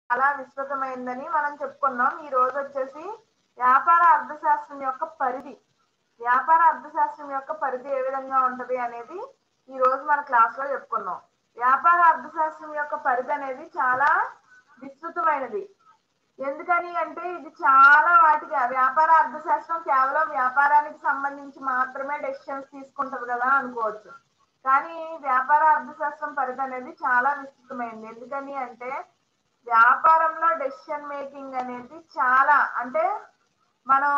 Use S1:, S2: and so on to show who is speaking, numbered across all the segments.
S1: చాలా విస్తృతమైందని మనం చెప్పుకున్నాం ఈ రోజు వచ్చేసి వ్యాపార అర్థశాస్త్రం యొక్క పరిధి వ్యాపార అర్థశాస్త్రం యొక్క పరిధి ఏ విధంగా ఉంటది అనేది ఈ రోజు మన క్లాస్ లో చెప్పుకున్నాం వ్యాపార అర్థశాస్త్రం యొక్క పరిధి అనేది చాలా విస్తృతమైనది ఎందుకని అంటే ఇది చాలా వాటికి వ్యాపార అర్థశాస్త్రం కేవలం వ్యాపారానికి సంబంధించి మాత్రమే డెసిషన్స్ తీసుకుంటది కదా అనుకోవచ్చు కానీ వ్యాపార అర్థశాస్త్రం పరిధి అనేది చాలా విస్తృతమైంది ఎందుకని అంటే వ్యాపారంలో డెసిషన్ మేకింగ్ అనేది చాలా అంటే మనం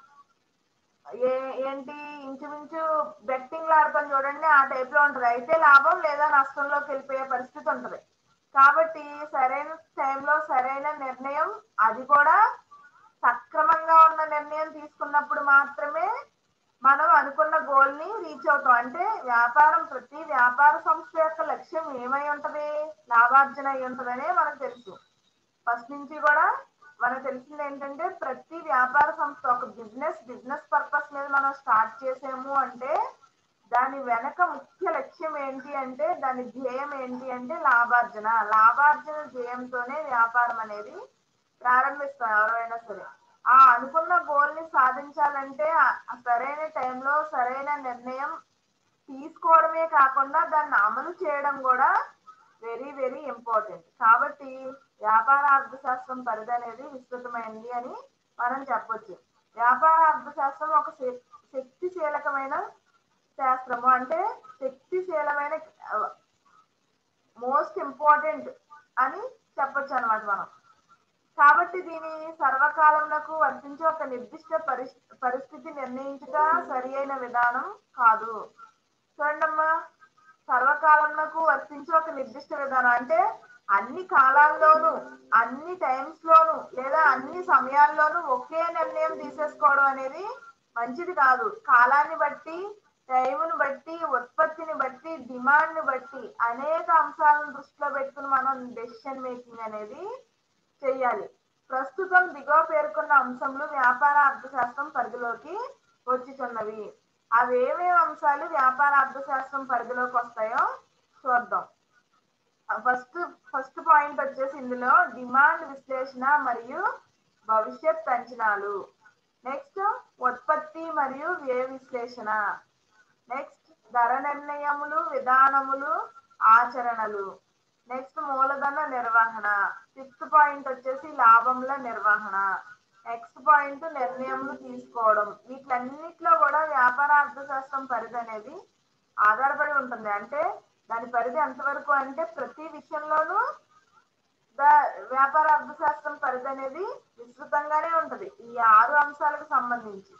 S1: ఏ ఏంటి ఇంచుమించు బెట్టింగ్ ఆడతాం చూడండి ఆ టైప్ లో ఉంటది అయితే లాభం లేదా నష్టంలోకి వెళ్ళిపోయే పరిస్థితి ఉంటది కాబట్టి సరైన టైంలో సరైన నిర్ణయం అది కూడా సక్రమంగా ఉన్న నిర్ణయం తీసుకున్నప్పుడు మాత్రమే మనం అనుకున్న గోల్ ని రీచ్ అవుతాం అంటే వ్యాపారం ప్రతి వ్యాపార సంస్థ యొక్క లక్ష్యం ఏమై ఉంటది లాభార్జన అయి ఉంటదనే మనకు తెలుసు ఫస్ట్ నుంచి కూడా మనకు తెలిసింది ఏంటంటే ప్రతి వ్యాపార సంస్థ ఒక బిజినెస్ బిజినెస్ పర్పస్ మీద మనం స్టార్ట్ చేసాము అంటే దాని వెనక ముఖ్య లక్ష్యం ఏంటి అంటే దాని ధ్యేయం ఏంటి అంటే లాభార్జన లాభార్జన ధ్యేయంతోనే వ్యాపారం అనేది ప్రారంభిస్తాం ఎవరైనా సరే ఆ అనుకున్న గోల్ ని సాధించాలంటే ఆ సరైన టైంలో సరైన నిర్ణయం తీసుకోవడమే కాకుండా దాన్ని అమలు చేయడం కూడా వెరీ వెరీ ఇంపార్టెంట్ కాబట్టి వ్యాపార అర్థశాస్త్రం పరిధి అనేది విస్తృతమైనది అని మనం చెప్పొచ్చు వ్యాపార అర్థశాస్త్రం ఒక శక్తిశీలకమైన శాస్త్రము అంటే శక్తిశీలమైన మోస్ట్ ఇంపార్టెంట్ అని చెప్పొచ్చు అనమాట మనం కాబట్టి దీని సర్వకాలంలో వర్తించే ఒక నిర్దిష్ట పరిస్థితి నిర్ణయించుట సరి అయిన విధానం కాదు చూడండమ్మా సర్వకాలంలో వర్తించే ఒక నిర్దిష్ట విధానం అంటే అన్ని కాలాల్లోనూ అన్ని టైమ్స్ లోను లేదా అన్ని సమయాల్లోనూ ఒకే నిర్ణయం తీసేసుకోవడం అనేది మంచిది కాదు కాలాన్ని బట్టి టైంను బట్టి ఉత్పత్తిని బట్టి డిమాండ్ ని బట్టి అనేక అంశాలను దృష్టిలో పెట్టుకుని మనం డెసిషన్ మేకింగ్ అనేది చెయ్యాలి ప్రస్తుతం దిగువ పేర్కొన్న అంశంలో వ్యాపార అర్థశాస్త్రం పరిధిలోకి వచ్చిచున్నవి అవి ఏమేమి అంశాలు వ్యాపార అర్థశాస్త్రం పరిధిలోకి వస్తాయో చూద్దాం ఫస్ట్ ఫస్ట్ పాయింట్ వచ్చేసి ఇందులో డిమాండ్ విశ్లేషణ మరియు భవిష్యత్ అంచనాలు నెక్స్ట్ ఉత్పత్తి మరియు వ్యయ విశ్లేషణ నెక్స్ట్ ధర నిర్ణయములు విధానములు ఆచరణలు నెక్స్ట్ మూలధన నిర్వహణ ఫిఫ్త్ పాయింట్ వచ్చేసి లాభముల నిర్వహణ నెక్స్ట్ పాయింట్ నిర్ణయములు తీసుకోవడం వీటిలన్నిట్లో కూడా వ్యాపార అర్థశాస్త్రం పరిధి అనేది ఆధారపడి ఉంటుంది అంటే దాని పరిధి ఎంతవరకు అంటే ప్రతి విషయంలోనూ వ్యాపార అర్థశాస్త్రం పరిధి అనేది విస్తృతంగానే ఉంటది ఈ ఆరు అంశాలకు సంబంధించి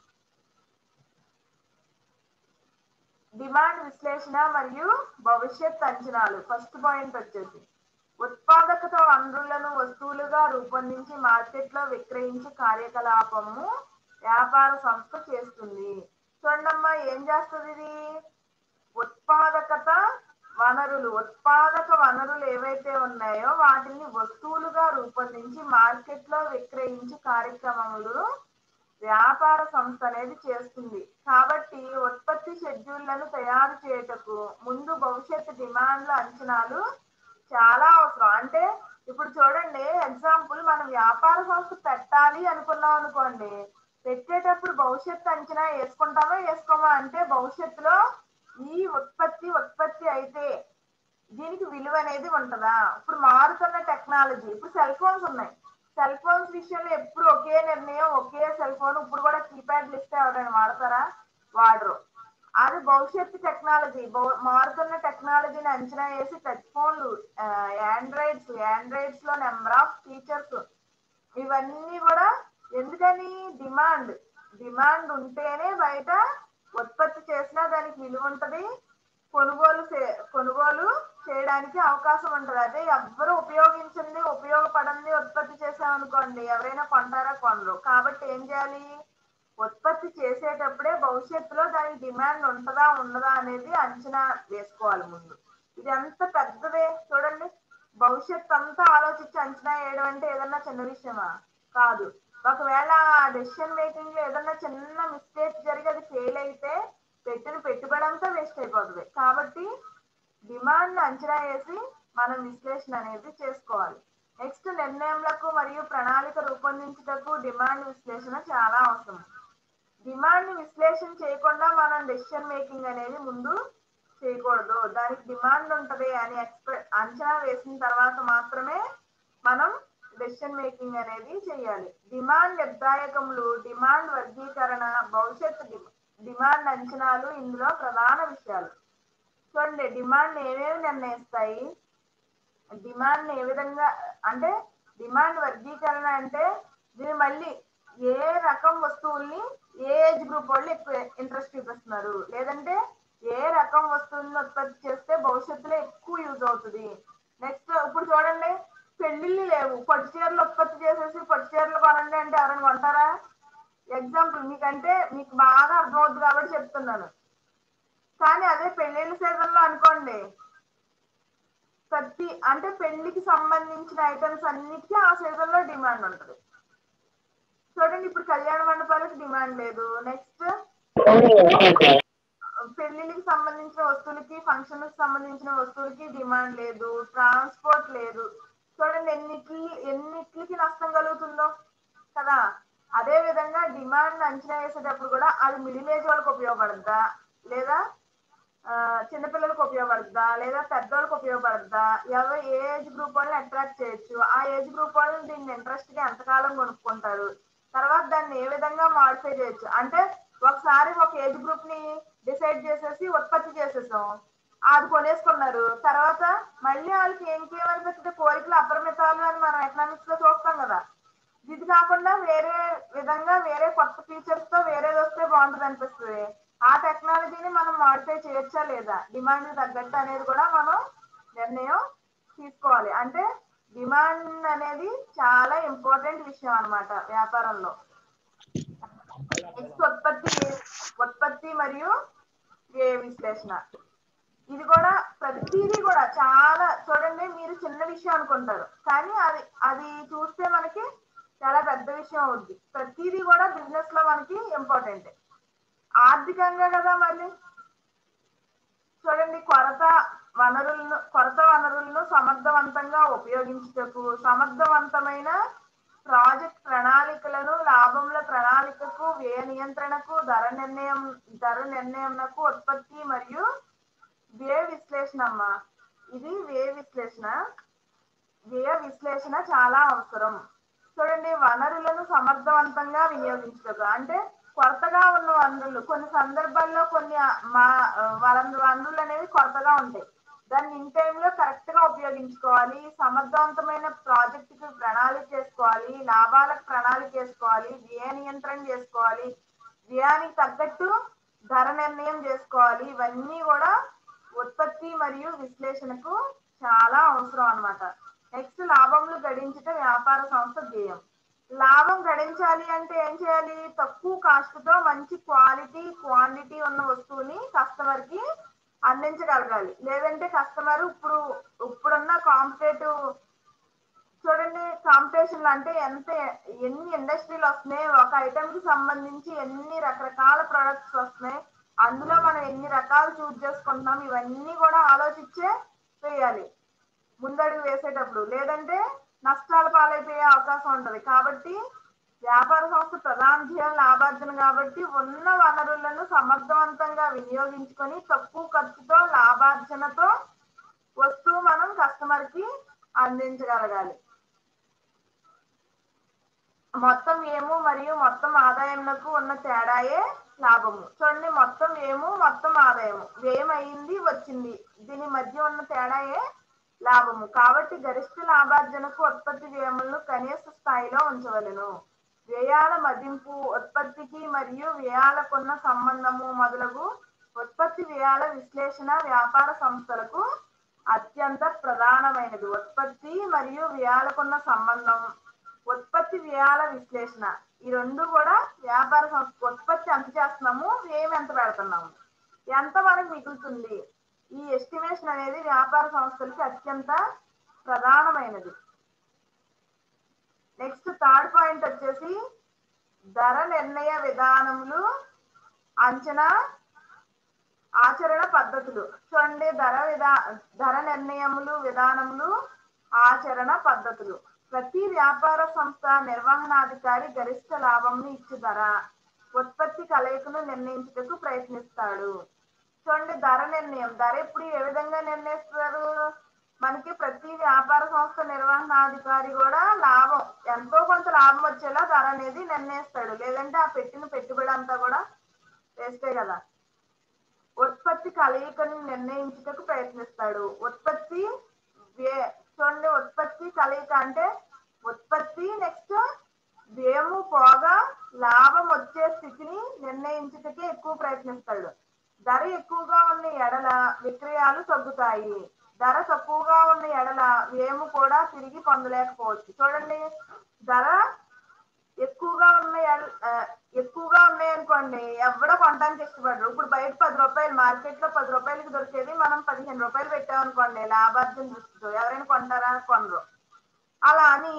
S1: డిమాండ్ విశ్లేషణ మరియు భవిష్యత్ అంచనాలు ఫస్ట్ పాయింట్ వచ్చేసి ఉత్పాదకత వనరులను వస్తువులుగా రూపొందించి మార్కెట్లో విక్రయించి కార్యకలాపము వ్యాపార సంస్థ చేస్తుంది చూడమ్మా ఏం చేస్తుంది ఇది ఉత్పాదకత వనరులు ఉత్పాదక వనరులు ఏవైతే ఉన్నాయో వాటిని వస్తువులుగా రూపొందించి మార్కెట్లో విక్రయించి కార్యక్రమములు వ్యాపార సంస్థ అనేది చేస్తుంది కాబట్టి ఉత్పత్తి షెడ్యూళ్లను తయారు చేయటకు ముందు భవిష్యత్తు డిమాండ్ల అంచనాలు చాలా అవసరం అంటే ఇప్పుడు చూడండి ఎగ్జాంపుల్ మనం వ్యాపార సంస్థ పెట్టాలి అనుకున్నాం అనుకోండి పెట్టేటప్పుడు భవిష్యత్తు అంచనా వేసుకుంటామా వేసుకోమా అంటే భవిష్యత్తులో ఈ ఉత్పత్తి ఉత్పత్తి అయితే దీనికి విలువ అనేది ఉంటుందా ఇప్పుడు మారుతున్న టెక్నాలజీ ఇప్పుడు సెల్ ఫోన్స్ ఉన్నాయి సెల్ ఫోన్స్ విషయంలో ఎప్పుడు ఒకే నిర్ణయం ఒకే సెల్ ఫోన్ ఇప్పుడు కూడా కీప్యాడ్లు ఇస్తే ఎవరైనా వాడతారా వాడరు అది భవిష్యత్తు టెక్నాలజీ మారుతున్న టెక్నాలజీని అంచనా వేసి టచ్ ఫోన్లు ఆండ్రాయిడ్స్ ఆండ్రాయిడ్స్ లో నెంబర్ ఆఫ్ ఫీచర్స్ ఇవన్నీ కూడా ఎందుకని డిమాండ్ డిమాండ్ ఉంటేనే బయట ఉత్పత్తి చేసినా దానికి విలువ ఉంటది కొనుగోలు కొనుగోలు చేయడానికి అవకాశం ఉంటది అదే ఎవ్వరు ఉపయోగించింది ఉపయోగపడంది ఉత్పత్తి చేసామనుకోండి ఎవరైనా కొంటారా కొనరు కాబట్టి ఏం చేయాలి ఉత్పత్తి చేసేటప్పుడే భవిష్యత్తులో దానికి డిమాండ్ ఉంటదా ఉండదా అనేది అంచనా వేసుకోవాలి ముందు ఇది ఎంత పెద్దదే చూడండి భవిష్యత్ అంతా ఆలోచించి అంచనా వేయడం అంటే ఏదన్నా చిన్న విషయమా కాదు ఒకవేళ డెసిషన్ మేకింగ్ లో ఏదన్నా చిన్న మిస్టేక్ జరిగి అది ఫెయిల్ అయితే పెట్టిన పెట్టుబడి అంతా వేస్ట్ అయిపోతుంది కాబట్టి డిమాండ్ అంచనా వేసి మనం విశ్లేషణ అనేది చేసుకోవాలి నెక్స్ట్ నిర్ణయములకు మరియు ప్రణాళిక రూపొందించుటకు డిమాండ్ విశ్లేషణ చాలా అవసరం డిమాండ్ ని విశ్లేషణ చేయకుండా మనం డెసిషన్ మేకింగ్ అనేది ముందు చేయకూడదు దానికి డిమాండ్ ఉంటది అని ఎక్స్పెక్ట్ అంచనా వేసిన తర్వాత మాత్రమే మనం డెసిషన్ మేకింగ్ అనేది చేయాలి డిమాండ్ నిర్ధారకములు డిమాండ్ వర్గీకరణ భవిష్యత్తు డి- డిమాండ్ అంచనాలు ఇందులో ప్రధాన విషయాలు చూడండి డిమాండ్ ఏమేమి నిర్ణయిస్తాయి డిమాండ్ ఏ విధంగా అంటే డిమాండ్ వర్గీకరణ అంటే దీని మళ్ళీ ఏ రకం వస్తువుల్ని ఏ ఏజ్ గ్రూప్ వాళ్ళు ఎక్కువ ఇంట్రెస్ట్ చూపిస్తున్నారు లేదంటే ఏ రకం వస్తువుల్ని ఉత్పత్తి చేస్తే భవిష్యత్తులో ఎక్కువ యూజ్ అవుతుంది నెక్స్ట్ ఇప్పుడు చూడండి పెళ్లిళ్ళు లేవు పట్టు చీరలు ఉత్పత్తి చేసేసి పట్టు చీరలు కొనండి అంటే ఎవరైనా కొంటారా ఎగ్జాంపుల్ మీకంటే మీకు బాగా అర్థమవుతుంది కాబట్టి చెప్తున్నాను కానీ అదే పెళ్లిళ్ళ సీజన్లో అనుకోండి ప్రతి అంటే పెళ్లికి సంబంధించిన ఐటమ్స్ అన్నిటికీ ఆ సీజన్ లో డిమాండ్ ఉంటుంది చూడండి ఇప్పుడు కళ్యాణ మండపాలకు డిమాండ్ లేదు నెక్స్ట్ పెళ్లిళ్ళకి సంబంధించిన వస్తువులకి ఫంక్షన్ కి సంబంధించిన వస్తువులకి డిమాండ్ లేదు ట్రాన్స్పోర్ట్ లేదు చూడండి ఎన్నిటి ఎన్నిటికి నష్టం కలుగుతుందో కదా అదే విధంగా డిమాండ్ అంచనా వేసేటప్పుడు కూడా అది మిడిల్ ఏజ్ వాళ్ళకి ఉపయోగపడుద్దా లేదా ఆ, చిన్నపిల్లలకు ఉపయోగపడుద్దా లేదా పెద్దోళ్ళకి ఉపయోగపడుద్దా ఎవరు ఏ ఏజ్ గ్రూప్ వాళ్ళని అట్రాక్ట్ చేయొచ్చు ఆ ఏజ్ గ్రూప్ వాళ్ళు దీన్ని ఇంట్రెస్ట్ గా ఎంతకాలం కొనుక్కుంటారు తర్వాత దాన్ని ఏ విధంగా మాడిఫై చేయొచ్చు అంటే ఒకసారి ఒక ఏజ్ గ్రూప్ ని డిసైడ్ చేసేసి ఉత్పత్తి చేసేసాం అది కొనేసుకున్నారు తర్వాత మళ్ళీ వాళ్ళకి ఇంకేమనిపిస్తుంది కోరికలు అపరిమితాలు అని మనం ఎకనామిక్స్ లో చూస్తాం కదా ఇది కాకుండా వేరే విధంగా వేరే కొత్త ఫీచర్స్ తో వేరేది వస్తే బాగుంటుంది అనిపిస్తుంది ఆ టెక్నాలజీని మనం మాడిఫై చేయొచ్చా లేదా డిమాండ్ తగ్గట్టు అనేది కూడా మనం నిర్ణయం తీసుకోవాలి అంటే డిమాండ్ అనేది చాలా ఇంపార్టెంట్ విషయం అన్నమాట వ్యాపారంలో నెక్స్ట్ ఉత్పత్తి ఉత్పత్తి మరియు వ్యయ విశ్లేషణ ఇది కూడా ప్రతిదీ కూడా చాలా చూడండి మీరు చిన్న విషయం అనుకుంటారు కానీ అది అది చూస్తే మనకి చాలా పెద్ద విషయం అవుద్ది ప్రతిదీ కూడా బిజినెస్ లో మనకి ఇంపార్టెంట్ ఆర్థికంగా కదా మళ్ళీ చూడండి కొరత వనరులను కొరత వనరులను సమర్థవంతంగా ఉపయోగించుటకు సమర్థవంతమైన ప్రాజెక్ట్ ప్రణాళికలను లాభముల ప్రణాళికకు వ్యయ నియంత్రణకు ధర నిర్ణయం ధర నిర్ణయంకు ఉత్పత్తి మరియు వ్యయ విశ్లేషణ అమ్మా ఇది వ్యయ విశ్లేషణ వ్యయ విశ్లేషణ చాలా అవసరం చూడండి వనరులను సమర్థవంతంగా వినియోగించడం అంటే కొరతగా ఉన్న వనరులు కొన్ని సందర్భాల్లో కొన్ని మా వనరు వనరులు అనేవి కొరతగా ఉంటాయి దాన్ని ఇన్ టైంలో కరెక్ట్ గా ఉపయోగించుకోవాలి సమర్థవంతమైన ప్రాజెక్ట్ కి ప్రణాళిక చేసుకోవాలి లాభాలకు ప్రణాళిక చేసుకోవాలి వ్యయ నియంత్రణ చేసుకోవాలి వ్యయానికి తగ్గట్టు ధర నిర్ణయం చేసుకోవాలి ఇవన్నీ కూడా ఉత్పత్తి మరియు విశ్లేషణకు చాలా అవసరం అన్నమాట నెక్స్ట్ లాభములు గడించట వ్యాపార సంస్థ ధ్యేయం లాభం గడించాలి అంటే ఏం చేయాలి తక్కువ కాస్ట్ తో మంచి క్వాలిటీ క్వాంటిటీ ఉన్న వస్తువుని కస్టమర్ కి అందించగలగాలి లేదంటే కస్టమర్ ఇప్పుడు ఇప్పుడున్న కాంపిటేటివ్ చూడండి కాంపిటీషన్ అంటే ఎంత ఎన్ని ఇండస్ట్రీలు వస్తున్నాయి ఒక ఐటమ్ కి సంబంధించి ఎన్ని రకరకాల ప్రొడక్ట్స్ వస్తున్నాయి అందులో మనం ఎన్ని రకాలు చూస్ చేసుకుంటున్నాం ఇవన్నీ కూడా ఆలోచించే చేయాలి ముందడుగు వేసేటప్పుడు లేదంటే నష్టాల పాలైపోయే అవకాశం ఉంటది కాబట్టి వ్యాపార సంస్థ ప్రధాన ధ్యేయం లాభార్జన కాబట్టి ఉన్న వనరులను సమర్థవంతంగా వినియోగించుకొని తక్కువ ఖర్చుతో లాభార్జనతో వస్తువు మనం కస్టమర్ కి అందించగలగాలి మొత్తం ఏము మరియు మొత్తం ఆదాయంకు ఉన్న తేడాయే లాభము చూడండి మొత్తం ఏము మొత్తం ఆదాయము వ్యయం అయింది వచ్చింది దీని మధ్య ఉన్న తేడాయే లాభము కాబట్టి గరిష్ట లాభార్జనకు ఉత్పత్తి వ్యయములను కనీస స్థాయిలో ఉంచవలెను వ్యయాల మదింపు ఉత్పత్తికి మరియు వ్యయాలకున్న సంబంధము మొదలగు ఉత్పత్తి వ్యయాల విశ్లేషణ వ్యాపార సంస్థలకు అత్యంత ప్రధానమైనది ఉత్పత్తి మరియు వ్యయాలకున్న సంబంధం ఉత్పత్తి వ్యయాల విశ్లేషణ ఈ రెండు కూడా వ్యాపార సంస్థ ఉత్పత్తి ఎంత చేస్తున్నాము వ్యయం ఎంత పెడుతున్నాము ఎంత మనకు మిగులుతుంది ఈ ఎస్టిమేషన్ అనేది వ్యాపార సంస్థలకి అత్యంత ప్రధానమైనది నెక్స్ట్ థర్డ్ పాయింట్ వచ్చేసి ధర నిర్ణయ విధానములు అంచనా ఆచరణ పద్ధతులు చూడండి ధర విధా ధర నిర్ణయములు విధానములు ఆచరణ పద్ధతులు ప్రతి వ్యాపార సంస్థ నిర్వహణాధికారి గరిష్ట లాభంను ఇచ్చు ధర ఉత్పత్తి కలయికను నిర్ణయించుటకు ప్రయత్నిస్తాడు చూడండి ధర నిర్ణయం ధర ఎప్పుడు ఏ విధంగా నిర్ణయిస్తారు మనకి ప్రతి వ్యాపార సంస్థ నిర్వహణాధికారి కూడా లాభం ఎంతో కొంత లాభం వచ్చేలా ధర అనేది నిర్ణయిస్తాడు లేదంటే ఆ పెట్టిన పెట్టుబడి అంతా కూడా వేస్టే కదా ఉత్పత్తి కలయికను నిర్ణయించుటకు ప్రయత్నిస్తాడు ఉత్పత్తి వ్యయ- చూడండి ఉత్పత్తి కలయిక అంటే ఉత్పత్తి నెక్స్ట్ వ్యయము పోగా లాభం వచ్చే స్థితిని నిర్ణయించుటకే ఎక్కువ ప్రయత్నిస్తాడు ధర ఎక్కువగా ఉన్న ఎడల విక్రయాలు తగ్గుతాయి ధర తక్కువగా ఉన్న ఎడల వ్యయము కూడా తిరిగి పొందలేకపోవచ్చు చూడండి ధర ఎక్కువగా ఉన్న ఎడ- ఆ, ఎక్కువగా ఉన్నాయి అనుకోండి ఎవడో కొనడానికి ఇష్టపడరు ఇప్పుడు బయట పది రూపాయలు మార్కెట్ లో పది రూపాయలకి దొరికేది మనం పదిహేను రూపాయలు పెట్టామనుకోండి లాభార్జన దృష్టితో ఎవరైనా కొంటారా కొనరు అలా అని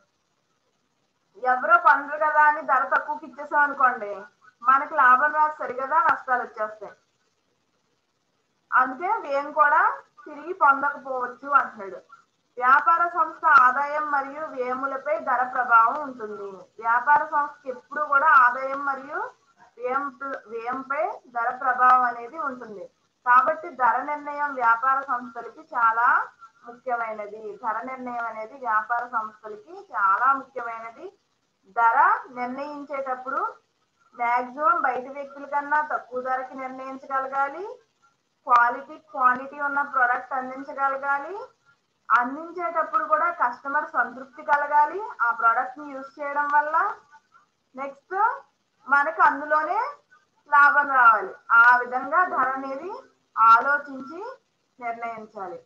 S1: ఎవరో కొనరు కదా అని ధర తక్కువకి ఇచ్చేసాం అనుకోండి మనకి లాభం రాదు సరిగదా నష్టాలు వచ్చేస్తాయి అందుకే వ్యయం కూడా తిరిగి పొందకపోవచ్చు అంటున్నాడు వ్యాపార సంస్థ ఆదాయం మరియు వ్యయములపై ధర ప్రభావం ఉంటుంది వ్యాపార సంస్థకి ఎప్పుడు కూడా ఆదాయం మరియు వ్యయం వ్యయంపై ధర ప్రభావం అనేది ఉంటుంది కాబట్టి ధర నిర్ణయం వ్యాపార సంస్థలకి చాలా ముఖ్యమైనది ధర నిర్ణయం అనేది వ్యాపార సంస్థలకి చాలా ముఖ్యమైనది ధర నిర్ణయించేటప్పుడు మాక్సిమం బయట వ్యక్తుల కన్నా తక్కువ ధరకి నిర్ణయించగలగాలి క్వాలిటీ క్వాంటిటీ ఉన్న ప్రోడక్ట్ అందించగలగాలి అందించేటప్పుడు కూడా కస్టమర్ సంతృప్తి కలగాలి ఆ ప్రోడక్ట్ ని యూజ్ చేయడం వల్ల నెక్స్ట్ మనకు అందులోనే లాభం రావాలి ఆ విధంగా ధర అనేది ఆలోచించి నిర్ణయించాలి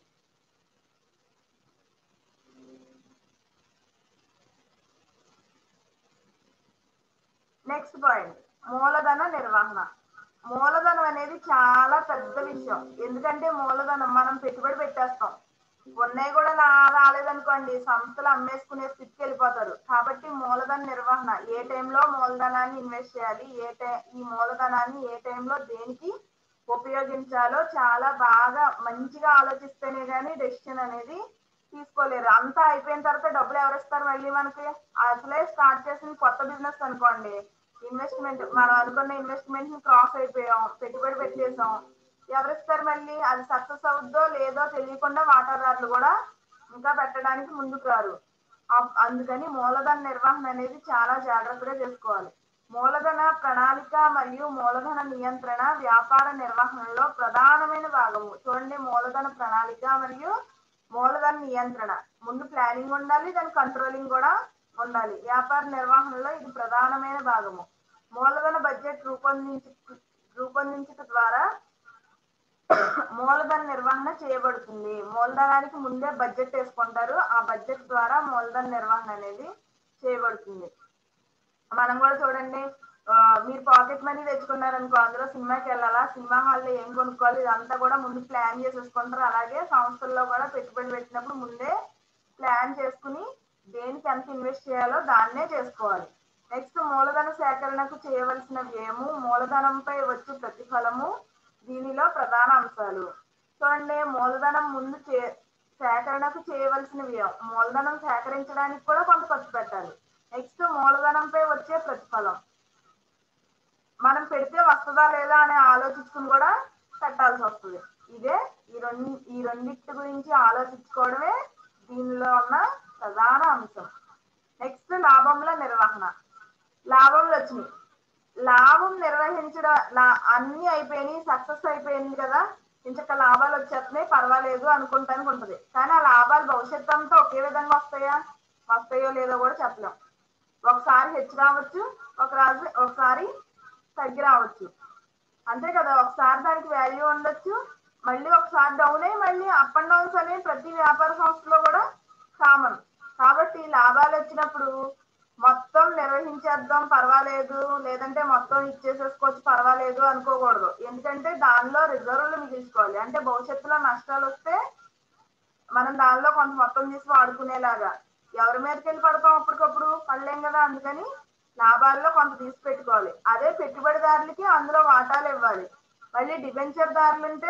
S1: నెక్స్ట్ పాయింట్ మూలధన నిర్వహణ మూలధనం అనేది చాలా పెద్ద విషయం ఎందుకంటే మూలధనం మనం పెట్టుబడి పెట్టేస్తాం ఉన్నాయి కూడా లా- రాలేదనుకోండి సంస్థలు అమ్మేసుకునే స్థితికి వెళ్ళిపోతారు కాబట్టి మూలధన నిర్వహణ ఏ టైంలో మూలధనాన్ని ఇన్వెస్ట్ చేయాలి ఏ టై ఈ మూలధనాన్ని ఏ టైంలో దేనికి ఉపయోగించాలో చాలా బాగా మంచిగా ఆలోచిస్తేనే గానీ డెసిషన్ అనేది తీసుకోలేరు అంతా అయిపోయిన తర్వాత డబ్బులు ఎవరు ఇస్తారు మళ్ళీ మనకి అసలే స్టార్ట్ చేసిన కొత్త బిజినెస్ అనుకోండి ఇన్వెస్ట్మెంట్ మనం అనుకున్న ఇన్వెస్ట్మెంట్ ని క్రాస్ అయిపోయాం పెట్టుబడి పెట్టేసాం ఎవరిస్తారు మళ్ళీ అది సక్సెస్ అవుద్దో లేదో తెలియకుండా వాటాదారులు కూడా ఇంకా పెట్టడానికి ముందుకు రారు ఆ- అందుకని మూలధన నిర్వహణ అనేది చాలా జాగ్రత్తగా చేసుకోవాలి మూలధన ప్రణాళిక మరియు మూలధన నియంత్రణ వ్యాపార నిర్వహణలో ప్రధానమైన భాగము చూడండి మూలధన ప్రణాళిక మరియు మూలధన నియంత్రణ ముందు ప్లానింగ్ ఉండాలి దాని కంట్రోలింగ్ కూడా ఉండాలి వ్యాపార నిర్వహణలో ఇది ప్రధానమైన భాగము మూలధన బడ్జెట్ రూపొందించు రూపొందించడం ద్వారా మూలధన నిర్వహణ చేయబడుతుంది మూలధనానికి ముందే బడ్జెట్ వేసుకుంటారు ఆ బడ్జెట్ ద్వారా మూలధన నిర్వహణ అనేది చేయబడుతుంది మనం కూడా చూడండి ఆ, మీరు పాకెట్ మనీ తెచ్చుకున్నారనుకో అందులో సినిమాకి వెళ్ళాలా సినిమా హాల్లో ఏం కొనుక్కోవాలి ఇదంతా కూడా ముందు ప్లాన్ చేసేసుకుంటారు అలాగే సంస్థల్లో కూడా పెట్టుబడి పెట్టినప్పుడు ముందే ప్లాన్ చేసుకుని దేనికి ఎంత ఇన్వెస్ట్ చేయాలో దాన్నే చేసుకోవాలి నెక్స్ట్ మూలధన సేకరణకు చేయవలసిన వ్యయము మూలధనంపై వచ్చే ప్రతిఫలము దీనిలో ప్రధాన అంశాలు చూడండి మూలధనం ముందు చే సేకరణకు చేయవలసిన వ్యయం మూలధనం సేకరించడానికి కూడా కొంత ఖర్చు పెట్టాలి నెక్స్ట్ మూలధనంపై వచ్చే ప్రతిఫలం మనం పెడితే వస్తుందా లేదా అని ఆలోచించుకుని కూడా పెట్టాల్సి వస్తుంది ఇదే ఈ రెండు ఈ రెండింటి గురించి ఆలోచించుకోవడమే దీనిలో ఉన్న ప్రధాన అంశం నెక్స్ట్ లాభంల నిర్వహణ లాభంలు వచ్చినాయి లాభం నిర్వహించడం లా- అన్ని అయిపోయినాయి సక్సెస్ అయిపోయింది కదా ఇంచక లాభాలు వచ్చేస్తున్నాయి పర్వాలేదు అనుకుంటానికి ఉంటది కానీ ఆ లాభాలు భవిష్యత్తు అంతా ఒకే విధంగా వస్తాయా వస్తాయో లేదో కూడా చెప్పలేం ఒకసారి హెచ్చు రావచ్చు ఒక రాజు ఒకసారి తగ్గి రావచ్చు అంతే కదా ఒకసారి దానికి వాల్యూ ఉండొచ్చు మళ్ళీ ఒకసారి డౌన్ అయ్యి మళ్ళీ అప్ అండ్ డౌన్స్ అనేవి ప్రతి వ్యాపార సంస్థలో కూడా కామన్ కాబట్టి లాభాలు వచ్చినప్పుడు మొత్తం నిర్వహించేద్దాం పర్వాలేదు లేదంటే మొత్తం ఇచ్చేసేసుకోవచ్చు పర్వాలేదు అనుకోకూడదు ఎందుకంటే దానిలో రిజర్వులు మిగిల్చుకోవాలి అంటే భవిష్యత్తులో నష్టాలు వస్తే మనం దానిలో కొంత మొత్తం తీసి వాడుకునేలాగా ఎవరి మీదకి వెళ్ళి పడతాం అప్పటికప్పుడు పడలేం కదా అందుకని లాభాల్లో కొంత తీసి పెట్టుకోవాలి అదే పెట్టుబడిదారులకి అందులో వాటాలు ఇవ్వాలి మళ్ళీ డిబెంచర్ దారులు ఉంటే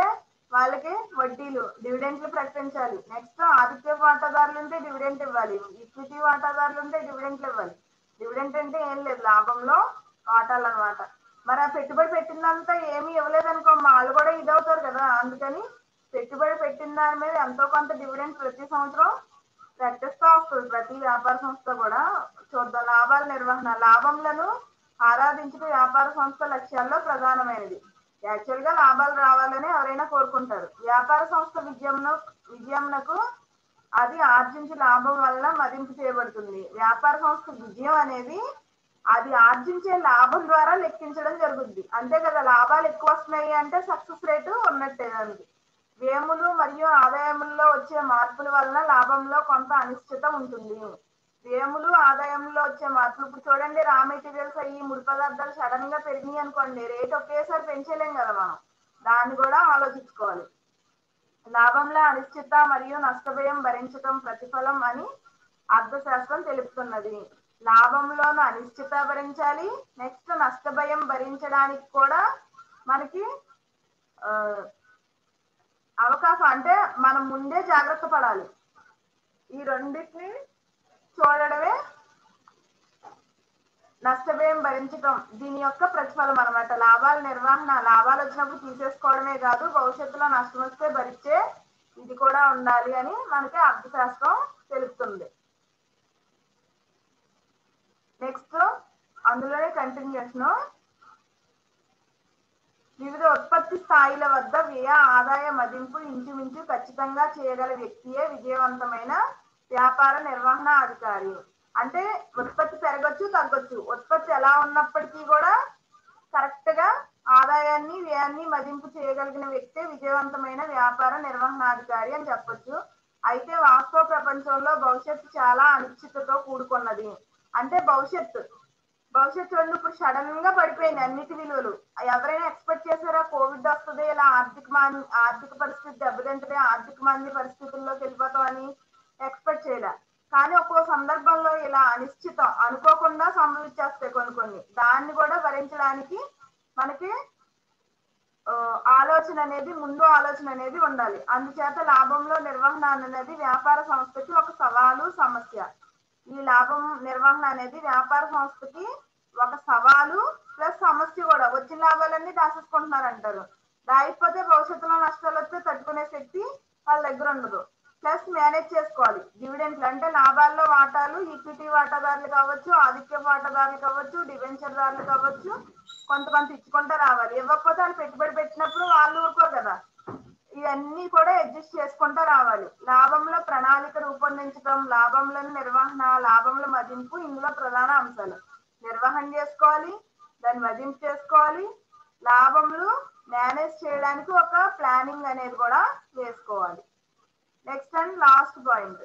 S1: వాళ్ళకి వడ్డీలు డివిడెంట్లు ప్రకటించాలి నెక్స్ట్ ఆదిత్య వాటాదారులు ఉంటే డివిడెంట్ ఇవ్వాలి ఈక్విటీ వాటాదారులు ఉంటే డివిడెంట్లు ఇవ్వాలి డివిడెంట్ అంటే ఏం లేదు లాభంలో వాటాలు అనమాట మరి ఆ పెట్టుబడి పెట్టిందంతా ఏమీ ఇవ్వలేదనుకో మా వాళ్ళు కూడా ఇదవుతారు కదా అందుకని పెట్టుబడి పెట్టిన దాని మీద ఎంతో కొంత డివిడెంట్ ప్రతి సంవత్సరం ప్రకటిస్తూ వస్తుంది ప్రతి వ్యాపార సంస్థ కూడా చూద్దాం లాభాల నిర్వహణ లాభంలను ఆరాధించడం వ్యాపార సంస్థ లక్ష్యాల్లో ప్రధానమైనది యాక్చువల్ గా లాభాలు రావాలని ఎవరైనా కోరుకుంటారు వ్యాపార సంస్థ విజయంను విజయంనకు అది ఆర్జించే లాభం వల్ల మదింపు చేయబడుతుంది వ్యాపార సంస్థ విజయం అనేది అది ఆర్జించే లాభం ద్వారా లెక్కించడం జరుగుద్ది అంతే కదా లాభాలు ఎక్కువ వస్తున్నాయి అంటే సక్సెస్ రేటు ఉన్నట్టే దానికి వ్యయములు మరియు ఆదాయముల్లో వచ్చే మార్పుల వలన లాభంలో కొంత అనిశ్చిత ఉంటుంది వ్యయములు ఆదాయంలో వచ్చే మార్పులు ఇప్పుడు చూడండి రా మెటీరియల్స్ అయ్యి ముడి పదార్థాలు సడన్ గా పెరిగినాయి అనుకోండి రేట్ ఒకేసారి పెంచలేం కదా మనం దాన్ని కూడా ఆలోచించుకోవాలి లాభంలో అనిశ్చిత మరియు నష్టభయం భరించటం ప్రతిఫలం అని అర్థశాస్త్రం తెలుపుతున్నది లాభంలోను అనిశ్చిత భరించాలి నెక్స్ట్ నష్టభయం భరించడానికి కూడా మనకి ఆ, అవకాశం అంటే మనం ముందే జాగ్రత్త పడాలి ఈ రెండింటిని చూడడమే నష్టభయం భరించటం దీని యొక్క ప్రతిఫలం అనమాట లాభాల నిర్వహణ లాభాలు వచ్చినప్పుడు తీసేసుకోవడమే కాదు భవిష్యత్తులో నష్టం వస్తే భరించే ఇది కూడా ఉండాలి అని మనకి అర్థశాస్త్రం తెలుపుతుంది నెక్స్ట్ అందులోనే కంటిన్యూషన్ వివిధ ఉత్పత్తి స్థాయిల వద్ద వ్యయ ఆదాయ మదింపు ఇంచుమించు ఖచ్చితంగా చేయగల వ్యక్తియే విజయవంతమైన వ్యాపార నిర్వహణ అధికారి అంటే ఉత్పత్తి పెరగచ్చు తగ్గొచ్చు ఉత్పత్తి ఎలా ఉన్నప్పటికీ కూడా కరెక్ట్ గా ఆదాయాన్ని వ్యయాన్ని మదింపు చేయగలిగిన వ్యక్తే విజయవంతమైన వ్యాపార నిర్వహణాధికారి అని చెప్పొచ్చు అయితే వాస్తవ ప్రపంచంలో భవిష్యత్తు చాలా అనిశ్చితతో కూడుకున్నది అంటే భవిష్యత్తు భవిష్యత్తు చూడండి ఇప్పుడు సడన్ గా పడిపోయింది అన్నిటి విలువలు ఎవరైనా ఎక్స్పెక్ట్ చేశారా కోవిడ్ వస్తుంది ఇలా ఆర్థిక మాన్ ఆర్థిక పరిస్థితి దెబ్బతింటది ఆర్థిక మాంద్య పరిస్థితుల్లోకి వెళ్ళిపోతాం అని ఎక్స్పెక్ట్ చేయలే కానీ ఒక్కో సందర్భంలో ఇలా అనిశ్చితం అనుకోకుండా సంభవించేస్తాయి కొన్ని కొన్ని దాన్ని కూడా భరించడానికి మనకి ఆ, ఆలోచన అనేది ముందు ఆలోచన అనేది ఉండాలి అందుచేత లాభంలో నిర్వహణ అనేది వ్యాపార సంస్థకి ఒక సవాలు సమస్య ఈ లాభం నిర్వహణ అనేది వ్యాపార సంస్థకి ఒక సవాలు ప్లస్ సమస్య కూడా వచ్చిన లాభాలన్నీ దాచేసుకుంటున్నారు అంటారు దాయిపోతే భవిష్యత్తులో నష్టాలు వస్తే తట్టుకునే శక్తి వాళ్ళ దగ్గర ఉండదు ప్లస్ మేనేజ్ చేసుకోవాలి డివిడెంట్లు అంటే లాభాల్లో వాటాలు ఈక్విటీ వాటాదారులు కావచ్చు ఆధిక్య వాటాదారులు కావచ్చు డిబెంచర్ దారులు కావచ్చు కొంతమంది ఇచ్చుకుంటూ రావాలి ఇవ్వకపోతే వాళ్ళు పెట్టుబడి పెట్టినప్పుడు వాళ్ళు ఊరుకోరు కదా ఇవన్నీ కూడా అడ్జస్ట్ చేసుకుంటూ రావాలి లాభంలో ప్రణాళిక రూపొందించడం లాభంలో నిర్వహణ లాభంలో మదింపు ఇందులో ప్రధాన అంశాలు నిర్వహణ చేసుకోవాలి దాన్ని మదింపు చేసుకోవాలి లాభంలో మేనేజ్ చేయడానికి ఒక ప్లానింగ్ అనేది కూడా వేసుకోవాలి నెక్స్ట్ అండ్ లాస్ట్ పాయింట్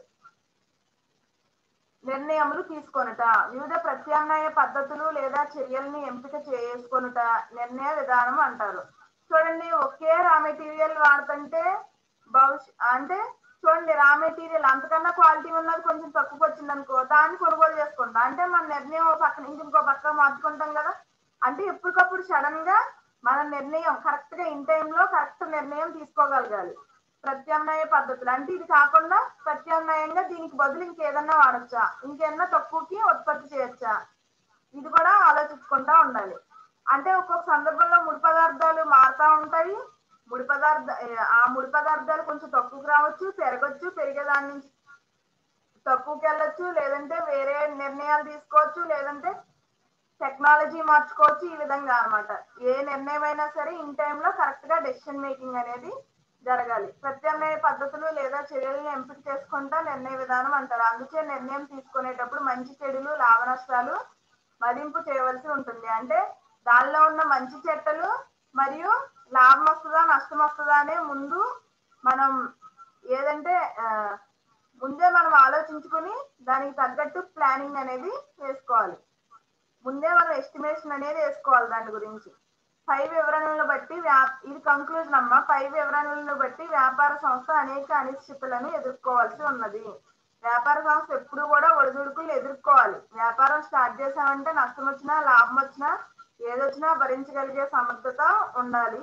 S1: నిర్ణయములు తీసుకొనుట వివిధ ప్రత్యామ్నాయ పద్ధతులు లేదా చర్యల్ని ఎంపిక చేసుకొనుట నిర్ణయ విధానం అంటారు చూడండి ఒకే రా మెటీరియల్ వాడుతుంటే భవిష్య అంటే చూడండి రా మెటీరియల్ అంతకన్నా క్వాలిటీ ఉన్నది కొంచెం తక్కువ వచ్చింది అనుకో దాన్ని కొనుగోలు చేసుకుంటాం అంటే మన నిర్ణయం ఓ పక్క నుంచి ఇంకో పక్క మార్చుకుంటాం కదా అంటే ఎప్పటికప్పుడు సడన్ గా మన నిర్ణయం కరెక్ట్ గా ఇన్ టైంలో కరెక్ట్ నిర్ణయం తీసుకోగలగాలి ప్రత్యామ్నాయ పద్ధతులు అంటే ఇది కాకుండా ప్రత్యామ్నాయంగా దీనికి బదులు ఇంకేదన్నా వాడచ్చా ఇంకేదన్నా తక్కువకి ఉత్పత్తి చేయొచ్చా ఇది కూడా ఆలోచించుకుంటా ఉండాలి అంటే ఒక్కొక్క సందర్భంలో ముడి పదార్థాలు మారుతా ఉంటాయి ముడి పదార్థ ఆ ముడి పదార్థాలు కొంచెం తక్కువకి రావచ్చు పెరగచ్చు పెరిగే దాని నుంచి తక్కువకి వెళ్ళొచ్చు లేదంటే వేరే నిర్ణయాలు తీసుకోవచ్చు లేదంటే టెక్నాలజీ మార్చుకోవచ్చు ఈ విధంగా అన్నమాట ఏ నిర్ణయం అయినా సరే ఇన్ టైంలో కరెక్ట్ గా డెసిషన్ మేకింగ్ అనేది జరగాలి ప్రత్యామ్నాయ పద్ధతులు లేదా చర్యలను ఎంపిక చేసుకుంటా నిర్ణయ విధానం అంటారు అందుకే నిర్ణయం తీసుకునేటప్పుడు మంచి చెడులు లాభ నష్టాలు మదింపు చేయవలసి ఉంటుంది అంటే దానిలో ఉన్న మంచి చెట్టలు మరియు లాభం వస్తుందా నష్టం వస్తుందా అనే ముందు మనం ఏదంటే ఆ, ముందే మనం ఆలోచించుకుని దానికి తగ్గట్టు ప్లానింగ్ అనేది వేసుకోవాలి ముందే మనం ఎస్టిమేషన్ అనేది వేసుకోవాలి దాని గురించి పై వివరణలను బట్టి వ్యా- ఇది కంక్లూజన్ అమ్మా పై వివరణలను బట్టి వ్యాపార సంస్థ అనేక అనిశ్చితులను ఎదుర్కోవాల్సి ఉన్నది వ్యాపార సంస్థ ఎప్పుడు కూడా ఒడిదుడుకులు ఎదుర్కోవాలి వ్యాపారం స్టార్ట్ చేసామంటే నష్టం వచ్చినా లాభం వచ్చినా ఏదొచ్చినా భరించగలిగే సమర్థత ఉండాలి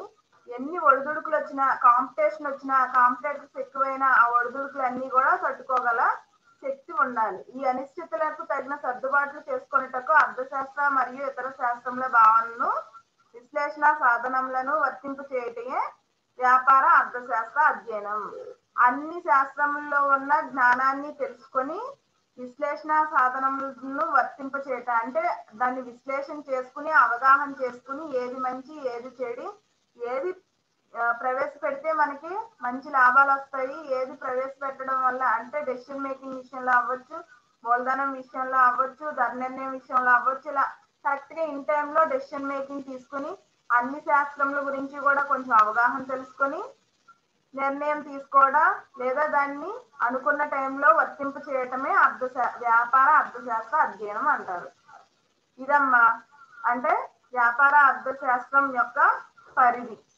S1: ఎన్ని ఒడిదుడుకులు వచ్చినా కాంపిటీషన్ వచ్చినా కాంపిటేటర్స్ ఎక్కువైనా ఆ ఒడిదుడుకులు అన్ని కూడా తట్టుకోగల శక్తి ఉండాలి ఈ అనిశ్చితులకు తగిన సర్దుబాట్లు చేసుకునేటకు అర్థశాస్త్ర మరియు ఇతర శాస్త్రముల భావనలను విశ్లేషణ సాధనములను వర్తింపు చేయటమే వ్యాపార అర్థశాస్త్ర అధ్యయనం అన్ని శాస్త్రముల్లో ఉన్న జ్ఞానాన్ని తెలుసుకొని విశ్లేషణ సాధనములను వర్తింప చేయటం అంటే దాన్ని విశ్లేషణ చేసుకుని అవగాహన చేసుకుని ఏది మంచి ఏది చెడు ఏది ఆ, ప్రవేశపెడితే మనకి మంచి లాభాలు వస్తాయి ఏది ప్రవేశపెట్టడం వల్ల అంటే డెసిషన్ మేకింగ్ విషయంలో అవ్వచ్చు మూలధనం విషయంలో అవ్వచ్చు ధర నిర్ణయం విషయంలో అవ్వచ్చు ఇలా కరెక్ట్ గా ఇన్ టైంలో డెసిషన్ మేకింగ్ తీసుకుని అన్ని శాస్త్రముల గురించి కూడా కొంచెం అవగాహన తెలుసుకొని నిర్ణయం తీసుకోవడం లేదా దాన్ని అనుకున్న టైంలో వర్తింపు చేయటమే అర్థ వ్యాపార అర్థశాస్త్ర అధ్యయనం అంటారు ఇదమ్మా అంటే వ్యాపార అర్థశాస్త్రం యొక్క పరిధి